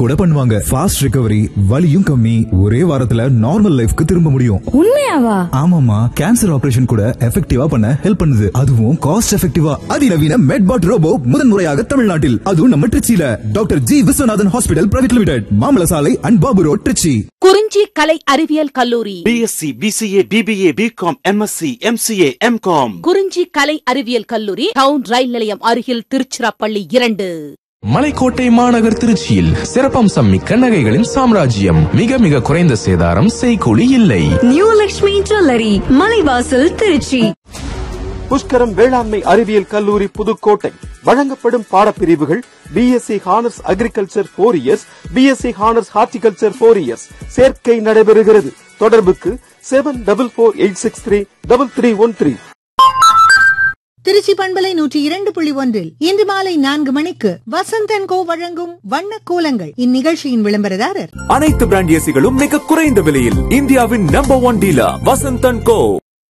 கூட பண்ணுவாங்க fast recovery வலியும் கம்மி ஒரே வாரத்துல நார்மல் லைஃப்க்கு திரும்ப முடியும் உண்மையாவா ஆமாமா கேன்சர் ஆபரேஷன் கூட எஃபெக்டிவா பண்ண ஹெல்ப் பண்ணுது அதுவும் காஸ்ட் எஃபெக்டிவா அதிநவீன மெட்பாட் ரோபோ முதன்முறையாக தமிழ்நாட்டில் அதுவும் நம்ம திருச்சியில doctor G Viswanathan hospital private limited மாமல சாலை அண்ட் பாபு ரோட் திருச்சி குறிஞ்சி கலை அறிவியல் கல்லூரி BSc BCA BBA BCom MSc MCA MCom Kurinji கலை அறிவியல் கல்லூரி டவுன் ரயில் நிலையம் அருகில் திருச்சிராப்பள்ளி இரண்டு மலைக்கோட்டை மாநகர் திருச்சியில் சிறப்பம்சம் மிக்க நகைகளின் சாம்ராஜ்யம் மிக மிக குறைந்த சேதாரம் செய்கூலி இல்லை நியூ லக்ஷ்மி ஜுவல்லரி மலைவாசல் திருச்சி புஷ்கரம் வேளாண்மை அறிவியல் கல்லூரி புதுக்கோட்டை வழங்கப்படும் பாடப்பிரிவுகள் BSc honours agriculture four years BSc honours horticulture four years சேர்க்கை நடைபெறுகிறது தொடர்புக்கு seven double four eight six three double three one three Trichy பண்பலை நூற்றி இரண்டு புள்ளி ஒன்றில் இன்று மாலை நான்கு மணிக்கு வசந்தன் கோ வழங்கும் வண்ண கோலங்கள் இந்நிகழ்ச்சியின் விளம்பரதாரர் அனைத்து பிராண்ட் ஏசிகளும் மிக குறைந்த விலையில் இந்தியாவின் number one dealer Vasanthan co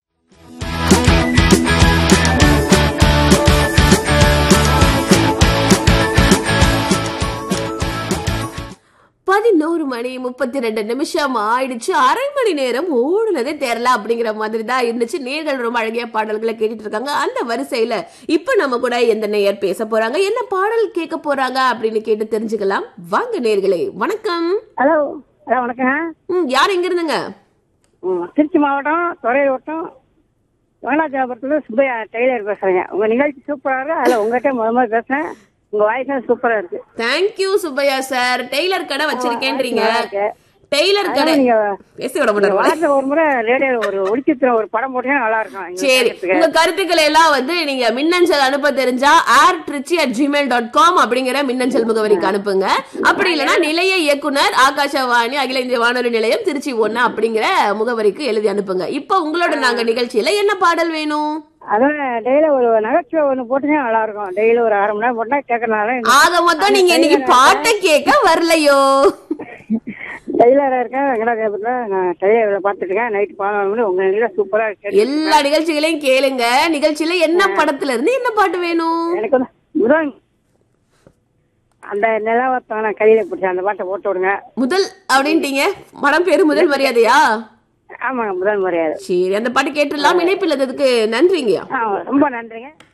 பதினோரு மணி முப்பத்தி ரெண்டு நிமிஷம் ஆயிடுச்சு அரை மணி நேரம் ஓடுனதே தெரியல அப்படிங்கிற மாதிரி தான் இருந்துச்சு நேர்கள் ரொம்ப அழகிய பாடல்களை கேட்டுட்டு இருக்காங்க அந்த வரிசையில இப்ப நம்ம கூட எந்த நேயர் பேச போறாங்க என்ன பாடல் கேட்க போறாங்க அப்படின்னு கேட்டு தெரிஞ்சுக்கலாம் வாங்க நேர்களே வணக்கம் ஹலோ ஹலோ வணக்கங்க ம், யார் எங்க இருந்துங்க ம், திருச்சி மாவட்டம் துறையூர் வட்டம் வெங்கடாச்சலபுரத்துல சுப்பையா டெய்லர் பேசுறேங்க உங்க நிகழ்ச்சி சூப்பரா இருக்கு அதுல உங்ககிட்ட முத முதல்ல பேசுறேன் உங்க வாய்ஸ் சூப்பரா இருக்கு தேங்க்யூ சுப்பையா சார் டெய்லர் கடை வச்சிருக்கேன்றீங்க நல்லா இருக்கு. டெய்லர் கடை அதனால நீங்க பேசி விட நீங்க மாட்டாங்க வாரத்துல ஒரு முறை ரேடியோல ஒரு ஒளிச்சித்திரம் ஒரு படம் போட்டீங்கன்னா நல்லா இருக்கும் எங்களுக்கு சரி கேட்கறதுக்கு. உங்க கருத்துக்களை எல்லாம் வந்து நீங்க மின்னஞ்சல் அனுப்ப தெரிஞ்சா air Trichy at Gmail dot com அப்படிங்கிற மின்னஞ்சல் முகவரிக்கு அனுப்புங்க அப்படி இல்லைன்னா நிலைய இயக்குனர் ஆகாஷவாணி அகில இந்திய வானொலி நிலையம் திருச்சி ஒண்ணு அப்படிங்கிற முகவரிக்கு எழுதி அனுப்புங்க இப்போ உங்களோட நாங்க நிகழ்ச்சியில என்ன பாடல் வேணும் அதான் டெய்லி ஒரு நகைச்சுவை ஒண்ணு போட்டீங்கன்னா நல்லா இருக்கும் டெய்லி ஒரு அரை மணி நேரம் போட்டா கேட்கறதுனால ஆக மொத்தம் நீங்க இன்னைக்கு பாட்டை கேட்க வரலையோ டெய்லரா இருக்கேன் வெங்கடாச்சலபுரத்துல நான் டெய்லர்ல பாத்துட்டு இருக்கேன் நைட் பதினொரு மணி உங்க நிகழ்ச்சி சூப்பரா இருக்கு எல்லா நிகழ்ச்சிகளையும் கேளுங்க நிகழ்ச்சியில என்ன படத்துல இருந்து என்ன பாட்டு வேணும் எனக்கு வந்து முதல் அந்த நிலவத்தான கையில பிடிச்ச அந்த பாட்டை போட்டு விடுங்க முதல் அப்படின்ட்டீங்க படம் பேரு முதல் மரியாதையா ஆமாங்க முதல் மரியாதை சரி அந்த பாட்டு கேட்டுடலாம் இணைப்பில் இருந்ததுக்கு நன்றிங்கய்யா ஆ, ரொம்ப நன்றிங்க